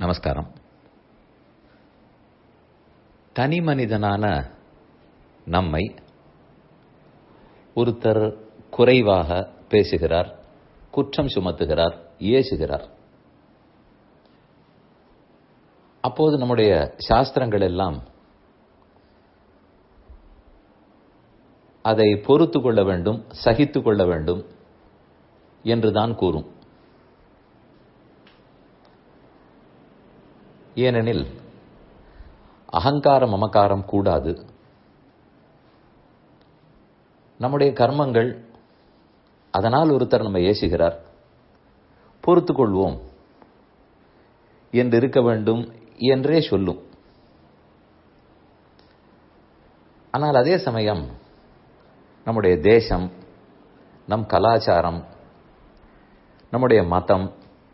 நமஸ்காரம் தனி மனிதனான நம்மை ஒருத்தர் குறைவாக பேசுகிறார் குற்றம் சுமத்துகிறார் ஏசுகிறார் அப்போது நம்முடைய சாஸ்திரங்கள் எல்லாம் அதை பொறுத்து கொள்ள வேண்டும் சகித்து கொள்ள வேண்டும் என்றுதான் கூறும் ஏனெனில் அகங்காரம் மமக்காரம் கூடாது நம்முடைய கர்மங்கள் அதனால் ஒருத்தர் நம்ம ஏசுகிறார் பொறுத்து கொள்வோம் என்று இருக்க வேண்டும் என்றே சொல்லும் ஆனால் அதே சமயம் நம்முடைய தேசம் நம் கலாச்சாரம் நம்முடைய மதம்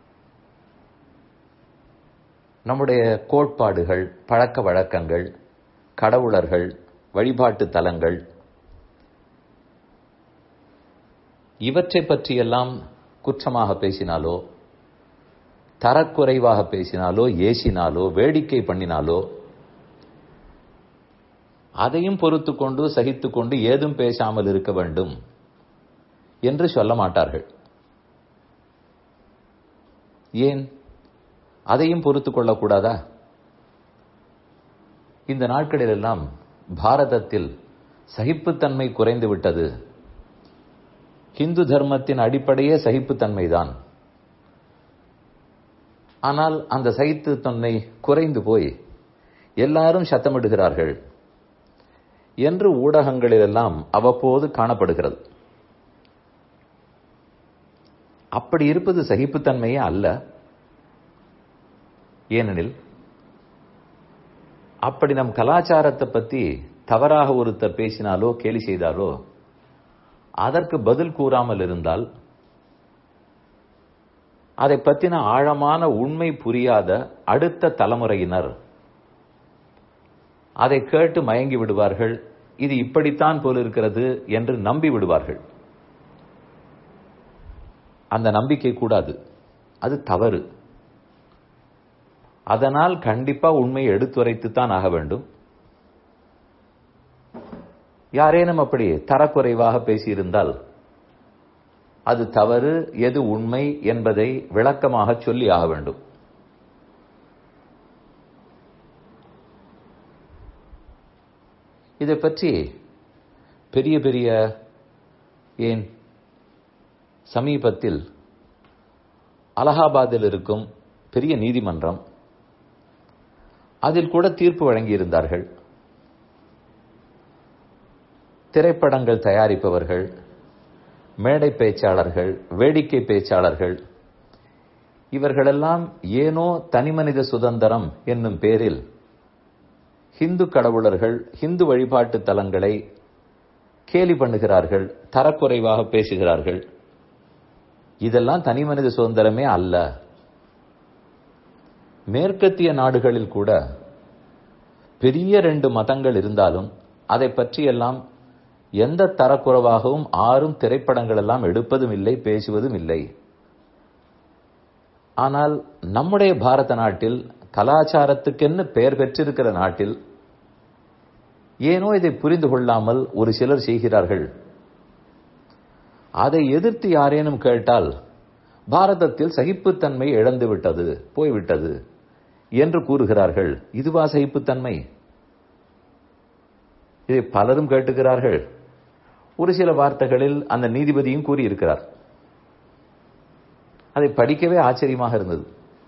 நம்முடைய கோட்பாடுகள் பழக்க வழக்கங்கள் கடவுளர்கள் வழிபாட்டு தலங்கள் இவற்றை பற்றியெல்லாம் குற்றமாக பேசினாலோ தரக்குறைவாக பேசினாலோ ஏசினாலோ வேடிக்கை பண்ணினாலோ அதையும் பொறுத்து கொண்டு சகித்து கொண்டு ஏதும் பேசாமல் இருக்க வேண்டும் என்று சொல்ல மாட்டார்கள் ஏன் அதையும் பொறுத்து கொள்ளக்கூடாதா இந்த நாட்களிலெல்லாம் பாரதத்தில் சகிப்புத்தன்மை குறைந்து விட்டது ஹிந்து தர்மத்தின் அடிப்படையே சகிப்புத்தன்மைதான் ஆனால் அந்த சகித்துத்தன்மை குறைந்து போய் எல்லாரும் சத்தமிடுகிறார்கள் என்று ஊடகங்களிலெல்லாம் அவ்வப்போது காணப்படுகிறது அப்படி இருப்பது சகிப்புத்தன்மையே அல்ல ஏனெனில் அப்படி நம் கலாச்சாரத்தை பத்தி தவறாக ஒருத்தர் பேசினாலோ கேலி செய்தாலோ அதற்கு பதில் கூறாமல் இருந்தால் அதை பற்றின ஆழமான உண்மை புரியாத அடுத்த தலைமுறையினர் அதை கேட்டு மயங்கி விடுவார்கள் இது இப்படித்தான் போல் இருக்கிறது என்று நம்பி விடுவார்கள் அந்த நம்பிக்கை கூடாது அது தவறு அதனால் கண்டிப்பா உண்மையை எடுத்துரைத்து தான் ஆக வேண்டும் யாரேனும் அப்படி தரக்குறைவாக பேசியிருந்தால் அது தவறு எது உண்மை என்பதை விளக்கமாக சொல்லி ஆக வேண்டும் இதை பற்றி பெரிய பெரிய ஏன் சமீபத்தில் அலகாபாத்தில் இருக்கும் பெரிய நீதிமன்றம் அதில் கூட தீர்ப்பு வழங்கியிருந்தார்கள் திரைப்படங்கள் தயாரிப்பவர்கள் மேடை பேச்சாளர்கள் வேடிக்கை பேச்சாளர்கள் இவர்களெல்லாம் ஏனோ தனிமனித சுதந்திரம் என்னும் பேரில் ஹிந்து கடவுளர்கள் ஹிந்து வழிபாட்டு தலங்களை கேலி பண்ணுகிறார்கள் தரக்குறைவாக பேசுகிறார்கள் இதெல்லாம் தனிமனித சுதந்திரமே அல்ல மேற்கத்திய நாடுகளில் கூட பெரிய ரெண்டு மதங்கள் இருந்தாலும் அதை பற்றியெல்லாம் எந்த தரக்குறைவாகவும் ஆறும் திரைப்படங்கள் எல்லாம் எடுப்பதும் இல்லை பேசுவதும் இல்லை ஆனால் நம்முடைய பாரத நாட்டில் கலாச்சாரத்துக்கென்னு பெயர் பெற்றிருக்கிற நாட்டில் ஏனோ இதை புரிந்து கொள்ளாமல் ஒரு சிலர் செய்கிறார்கள் அதை எதிர்த்து யாரேனும் கேட்டால் பாரதத்தில் சகிப்புத்தன்மை இழந்து விட்டது போய்விட்டது என்று கூறுகிறார்கள் இதுவா சகிப்புத்தன்மை இதை பலரும் கேட்டுக்கிறார்கள் ஒரு சில வார்த்தைகளில் அந்த நீதிபதியும் கூறியிருக்கிறார் அதை படிக்கவே ஆச்சரியமாக இருந்தது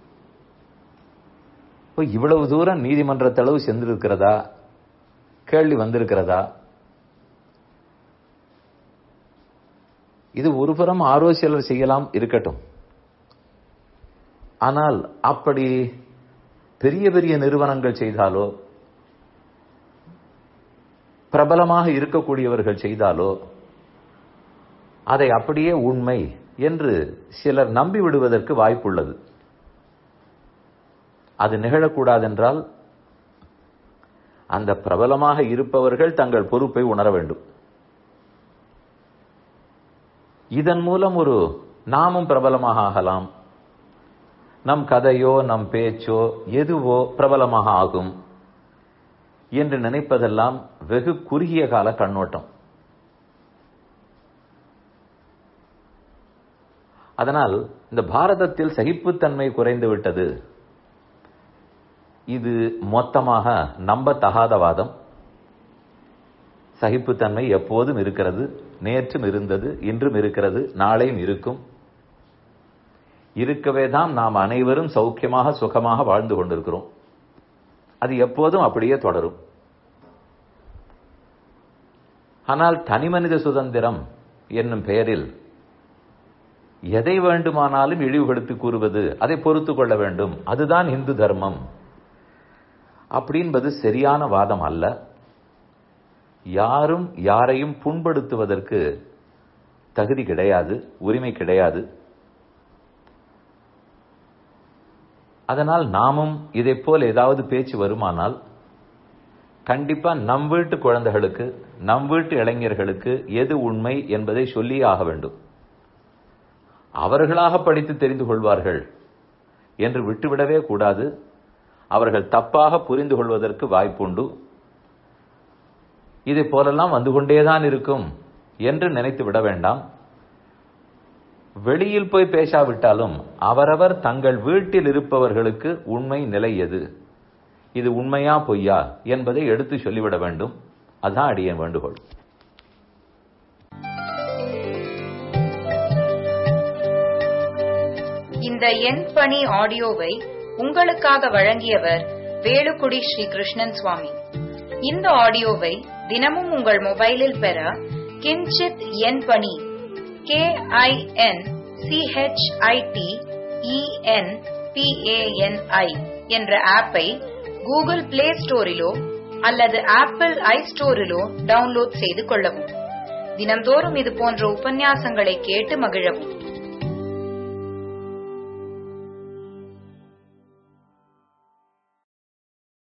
இவ்வளவு தூரம் நீதிமன்றத்தளவு சென்றிருக்கிறதா கேள்வி வந்திருக்கிறதா இது ஒருபுறம் ஆரோசியலர் செய்யலாம் இருக்கட்டும் ஆனால் அப்படி பெரிய பெரிய நிறுவனங்கள் செய்தாலோ பிரபலமாக இருக்கக்கூடியவர்கள் செய்தாலோ அதை அப்படியே உண்மை என்று சிலர் நம்பி விடுவதற்கு வாய்ப்புள்ளது அது நிகழக்கூடாதென்றால் அந்த பிரபலமாக இருப்பவர்கள் தங்கள் பொறுப்பை உணர வேண்டும் இதன் மூலம் ஒரு நாமும் பிரபலமாக ஆகலாம் நம் கதையோ நம் பேச்சோ எதுவோ பிரபலமாக ஆகும் என்று நினைப்பதெல்லாம் வெகு குறுகிய கால கண்ணோட்டம் அதனால் இந்த பாரதத்தில் சகிப்புத்தன்மை குறைந்து விட்டது இது மொத்தமாக நம்பத்தகாத வாதம் சகிப்புத்தன்மை எப்போதும் இருக்கிறது நேற்றும் இருந்தது இன்றும் இருக்கிறது நாளையும் இருக்கும் இருக்கவே தான் நாம் அனைவரும் சௌக்கியமாக சுகமாக வாழ்ந்து கொண்டிருக்கிறோம் அது எப்போதும் அப்படியே தொடரும் ஆனால் தனிமனித சுதந்திரம் என்னும் பெயரில் எதை வேண்டுமானாலும் இழிவுபடுத்தி கூறுவது அதை பொறுத்து கொள்ள வேண்டும் அதுதான் இந்து தர்மம் அப்படின்பது சரியான வாதம் அல்ல யாரும் யாரையும் புண்படுத்துவதற்கு தகுதி கிடையாது உரிமை கிடையாது அதனால் நாமும் இதை போல் ஏதாவது பேச்சு வருமானால் கண்டிப்பா நம் வீட்டு குழந்தைகளுக்கு நம் வீட்டு இளைஞர்களுக்கு எது உண்மை என்பதை சொல்லியே ஆக வேண்டும் அவர்களாக படித்து தெரிந்து கொள்வார்கள் என்று விட்டுவிடவே கூடாது அவர்கள் தப்பாக புரிந்து கொள்வதற்கு வாய்ப்புண்டு இதை போலெல்லாம் வந்து கொண்டேதான் இருக்கும் என்று நினைத்து விட வேண்டாம் வெளியில் போய் பேசாவிட்டாலும் அவரவர் தங்கள் வீட்டில் இருப்பவர்களுக்கு உண்மை நிலை எது இது உண்மையா பொய்யா என்பதை எடுத்து சொல்லிவிட வேண்டும் அதுதான் அடியன் வேண்டுகோள் இந்த எண் பணி ஆடியோவை உங்களுக்காக வழங்கியவர் வேலுக்குடி ஸ்ரீ கிருஷ்ணன் சுவாமி இந்த ஆடியோவை தினமும் உங்கள் மொபைலில் பெற கிஞ்சித் எண் பணி கே ஐ என் சிஹெச்ஐடி இஎன் பிஏஎன்ஐ என்ற ஆப்பை கூகுள் பிளே ஸ்டோரிலோ அல்லது ஆப்பிள் ஐ ஸ்டோரிலோ டவுன்லோட் செய்து கொள்ளவும் தினம்தோறும் இது போன்ற உபன்யாசங்களை கேட்டு மகிழவும்